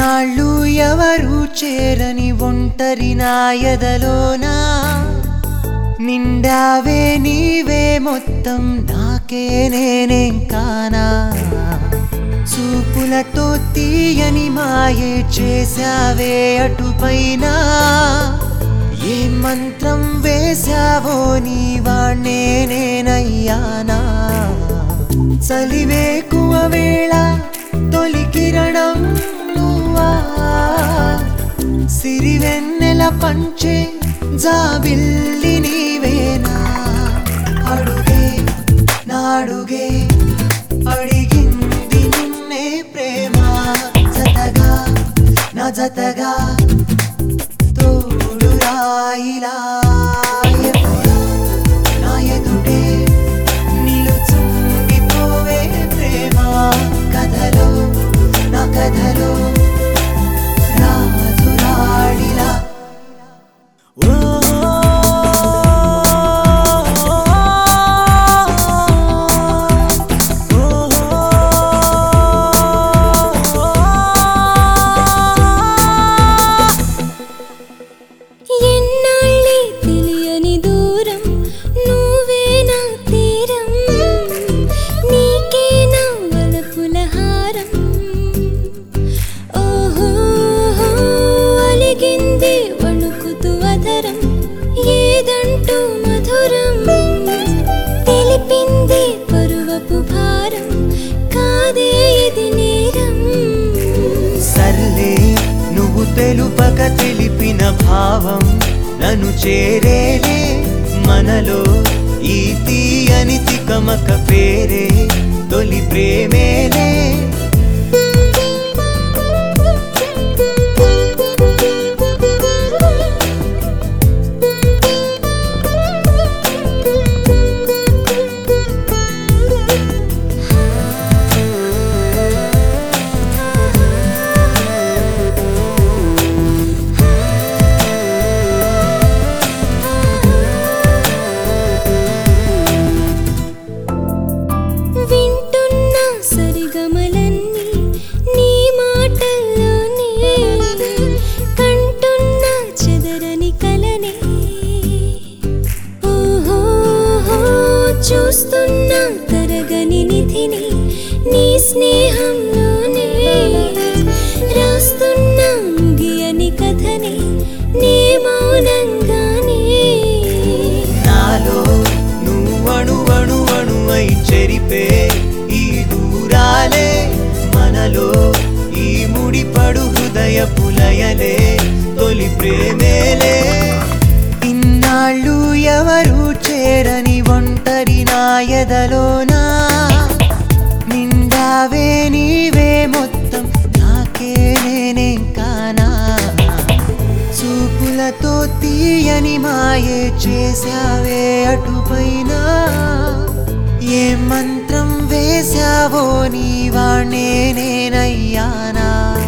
ఇన్నాళ్ళు ఎవరు చేరని ఒంటరి నా ఎదలోనా నిండావే నీవే మొత్తం నాకే నేనేం కానా చూపులతో తీయని మాయే చేశావే అటుపైన ఏ మంత్రం వేశావో నీ వాణ్ణే నేనయ్యానా చలివేకువ వేళ తొలి కిరణం నువ్వా సిరివెన్నెల పంచే జాబిల్లి నీవేనా అడుగే నాడుగే అడిగింది నిన్నే ప్రేమ జతగా నా జతగా తోడు రాయిలా ఎప్పుడు నా ఎదుటే నిలుచుండిపోవే ప్రేమ కథలో నా కథలో రాజురాడిలా ఎన్నాళ్ళే తెలియని దూరం నువ్వే నా తీరం నీకే నా వలపుల హారం ఓహో అలిగింది వణుకుతూ అధరం ఏదంటూ మధురం తెలిపింది పరువపు భారం కాదే ఇది నేరం సర్లే నువ్వు తెలుపక తెలిపిన భావం నన్ను చేరేలే మనలో ఈ తీయని తికమక పేరే తొలి ప్రేమేలే వింటున్న సరిగమలన్నీ నీ మాటల్లోనే కంటున్న చెదరని కలనే ఓహో చూస్తున్న తరగని నిధిని నీ స్నేహంలోనే రాస్తున్న ముగియని కథని నీ మౌనంగానే నాలో నువ్వణు అణు అణువై చెరిపే ఈ దూరాలే మనలో ఈ ముడిపడు హృదయ పులయలే తొలి ప్రేమేలే ఇన్నాళ్ళు ఎవరు చేరని ఒంటరి నా ఎదలోనా నిండావే నీవే మొత్తం నాకే నేనేం కానా చూపులతో తీయని మాయే చేశావే అటుపైన ఏ మంత్రం వేశావో నీ వాణ్ణే నేనయ్యానా